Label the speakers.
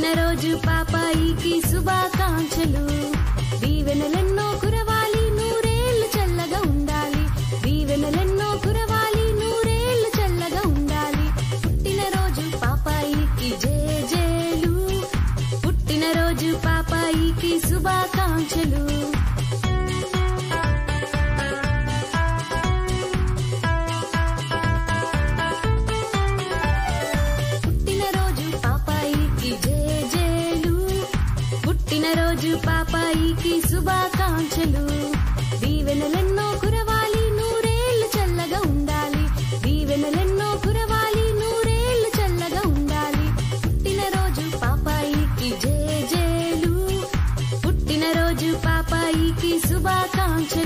Speaker 1: పుట్టినరోజు పాపాయికి శుభాకాంక్షలు దీవెనలెన్నో కురవాలి నూరేళ్లు చల్లగా ఉండాలి దీవెనలెన్నో కురవాలి నూరేళ్లు చల్లగా ఉండాలి పుట్టినరోజు పాపాయికి జేజేలు పుట్టినరోజు పాపాయికి శుభాకాంక్షలు పుట్టినరోజు పాపాయికి జేజేలు పుట్టినరోజు పాపాయికి శుభాకాంక్షలు దీవెనలెన్నో కురవాలి నూరేళ్లు చల్లగా ఉండాలి దీవెనలెన్నో కురవాలి నూరేళ్లు చల్లగా ఉండాలి పుట్టినరోజు పాపాయికి జేజేలు పుట్టినరోజు పాపాయికి శుభాకాంక్షలు